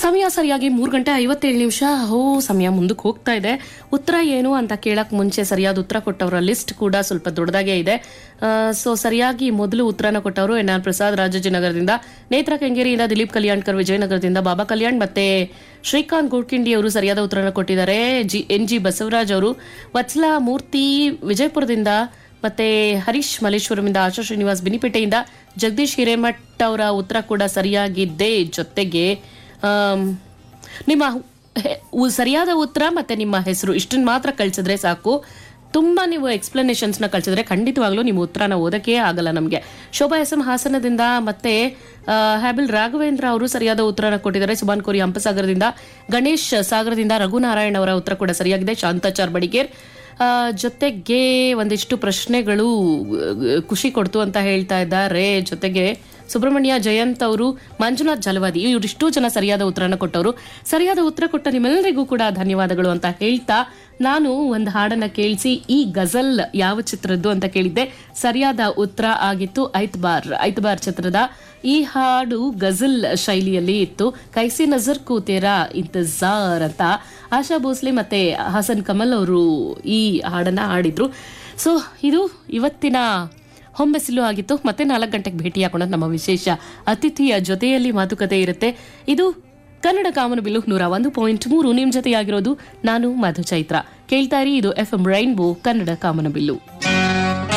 ಸಮಯ ಸರಿಯಾಗಿ ಮೂರು ಗಂಟೆ ಐವತ್ತೇಳು ನಿಮಿಷ ಓ ಸಮಯ ಮುಂದಕ್ಕೆ ಹೋಗ್ತಾ ಇದೆ ಉತ್ತರ ಏನು ಅಂತ ಕೇಳಕ್ ಮುಂಚೆ ಸರಿಯಾದ ಉತ್ತರ ಕೊಟ್ಟವರ ಲಿಸ್ಟ್ ಕೂಡ ಸ್ವಲ್ಪ ದೊಡ್ಡದಾಗೇ ಇದೆ ಸೊ ಸರಿಯಾಗಿ ಮೊದಲು ಉತ್ತರನ ಕೊಟ್ಟವರು ಎನ್ ಆರ್ ಪ್ರಸಾದ್ ರಾಜಾಜಿನಗರದಿಂದ ನೇತ್ರ ಕೆಂಗೇರಿಯಿಂದ ದಿಲೀಪ್ ಕಲ್ಯಾಣ್ಕರ್ ವಿಜಯನಗರದಿಂದ ಬಾಬಾ ಕಲ್ಯಾಣ್ ಮತ್ತೆ ಶ್ರೀಕಾಂತ್ ಗೋಡ್ಕಿಂಡಿ ಅವರು ಸರಿಯಾದ ಉತ್ತರನ ಕೊಟ್ಟಿದ್ದಾರೆ ಜಿ ಎನ್ ಜಿ ಬಸವರಾಜ್ ಅವರು ವತ್ಸಲಾ ಮೂರ್ತಿ ವಿಜಯಪುರದಿಂದ ಮತ್ತೆ ಹರೀಶ್ ಮಲ್ಲೇಶ್ವರಮಿಂದ ಆಶಾ ಶ್ರೀನಿವಾಸ್ ಬಿನಿಪೇಟೆಯಿಂದ ಜಗದೀಶ್ ಹಿರೇಮಠ್ ಅವರ ಉತ್ತರ ಕೂಡ ಸರಿಯಾಗಿದ್ದೇ ಜೊತೆಗೆ ಆಮ್, ನಿಮ್ಮ ಹೆ- ಉ- ಸರಿಯಾದ ಉತ್ತರ ಮತ್ತೆ ನಿಮ್ಮ ಹೆಸರು ಇಷ್ಟನ್ನ ಮಾತ್ರ ಕಳ್ಸಿದ್ರೆ ಸಾಕು ತುಂಬಾ ನೀವು ಎಕ್ಸ್ಪ್ಲನೇಷನ್ಸ್ ನ ಕಳ್ಸಿದ್ರೆ ಖಂಡಿತವಾಗ್ಲೂ ನಿಮ್ಮ ಉತ್ತರನ ಓದಕ್ಕೆ ಆಗಲ್ಲ ನಮಗೆ ಶೋಭಾ ಎಸ್ ಎಂ ಹಾಸನದಿಂದ ಮತ್ತೆ ಆ, ಹ್ಯಾಬಿಲ್ ರಾಘವೇಂದ್ರ ಅವರು ಸರಿಯಾದ ಉತ್ತರನ ಕೊಟ್ಟಿದ್ದಾರೆ ಸುಬಾನ್ ಕೋರಿ ಹಂಪಸಾಗರದಿಂದ ಗಣೇಶ್ ಸಾಗರದಿಂದ ರಘುನಾರಾಯಣ್ ಅವರ ಉತ್ತರ ಕೂಡ ಸರಿಯಾಗಿದೆ ಶಾಂತಾಚಾರ್ ಬಡಿಗೇರ್ ಆ, ಜೊತೆಗೆ ಒಂದಿಷ್ಟು ಪ್ರಶ್ನೆಗಳು ಆ, ಖುಷಿ ಕೊಡ್ತು ಅಂತ ಹೇಳ್ತಾ ಇದ್ದಾರೆ ಜೊತೆಗೆ ಸುಬ್ರಹ್ಮಣ್ಯ ಜಯಂತ್ ಅವರು ಮಂಜುನಾಥ್ ಜಲವಾದಿ ಇವರಿಷ್ಟು ಜನ ಸರಿಯಾದ ಉತ್ತರನ ಕೊಟ್ಟವರು ಸರಿಯಾದ ಉತ್ತರ ಕೊಟ್ಟ ನಿಮ್ಮೆಲ್ಲರಿಗೂ ಕೂಡ ಧನ್ಯವಾದಗಳು ಅಂತ ಹೇಳ್ತಾ ನಾನು ಒಂದು ಹಾಡನ್ನ ಕೇಳಿಸಿ ಈ ಗಜಲ್ ಯಾವ ಚಿತ್ರದ್ದು ಅಂತ ಕೇಳಿದ್ದೆ ಸರಿಯಾದ ಉತ್ತರ ಆಗಿತ್ತು ಐತ್ಬಾರ್ ಐತ್ಬಾರ್ ಚಿತ್ರದ ಈ ಹಾಡು ಗಜಲ್ ಶೈಲಿಯಲ್ಲಿ ಇತ್ತು ಕೈಸಿ ನಜರ್ ಕೂತೇರಾ ಇಂತಜಾರ್ ಅಂತ ಆಶಾ ಭೋಸ್ಲೆ ಮತ್ತೆ ಹಾಸನ್ ಕಮಲ್ ಅವರು ಈ ಹಾಡನ್ನ ಹಾಡಿದ್ರು ಸೊ ಇದು ಇವತ್ತಿನ ಹೊಂಬೆಸಿಲು ಆಗಿತ್ತು ಮತ್ತೆ ನಾಲ್ಕು ಗಂಟೆಗೆ ಭೇಟಿಯಾಗೋಣ ನಮ್ಮ ವಿಶೇಷ ಅತಿಥಿಯ ಜೊತೆಯಲ್ಲಿ ಮಾತುಕತೆ ಇರುತ್ತೆ ಇದು ಕನ್ನಡ ಕಾಮನಬಿಲ್ಲು ನೂರ ಒಂದು ಪಾಯಿಂಟ್ ಮೂರು ನಿಮ್ ಜೊತೆಯಾಗಿರೋದು ನಾನು ಮಧು ಚೈತ್ರ ಕೇಳ್ತಾ ಇರಿ ಇದು ಎಫ್ ಎಂ ರೈನ್ಬೋ ಕನ್ನಡ ಕಾಮನಬಿಲ್ಲು